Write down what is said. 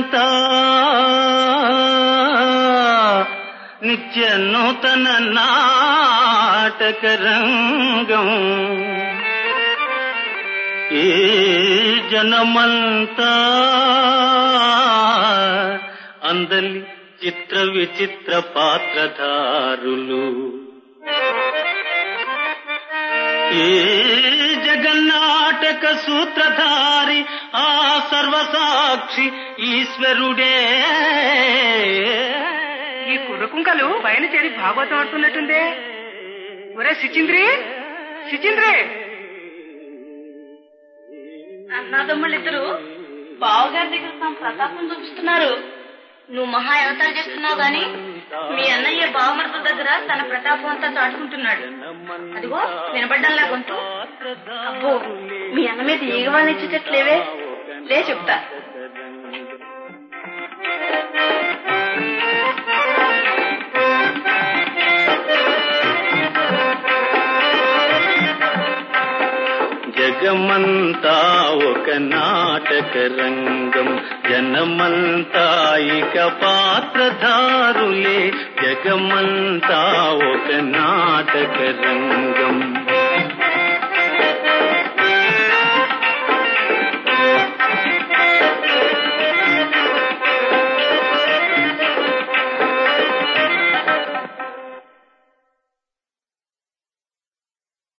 జగమంతా నిత్య నూతన నాటక రంగం ఈ జనమంతా అందలి చిత్ర విచిత్ర పాత్రధారులు ఈ జగన్నాటక సూత్రధారి ఆ సర్వసాక్షి ఈశ్వరుడే ఈ కుర్రకుంకలు పైన చేరి భాగవతం ఆడుతున్నట్టుందే ఒరే సిచింద్రి సిచింద్రి అన్నదమ్ముళ్ళిద్దరు బావగారి దగ్గర తమ ప్రతాపం చూపిస్తున్నారు నువ్వు మహా అవతారం చేస్తున్నావు గాని మీ అన్నయ్య బావమరద దగ్గర తన ప్రతాపం అంతా చాటుకుంటున్నాడు అదిగో వినపడ్డంలా గొంతు అబ్బో మీ అన్న మీద ఈగవాళ్ళని ఇచ్చేటట్లేవే లే చెప్తా జగమంతా ఒక నాటక రంగం జనమంతా ఇక పాత్రధారులే జగమంతా ఒక నాటక రంగం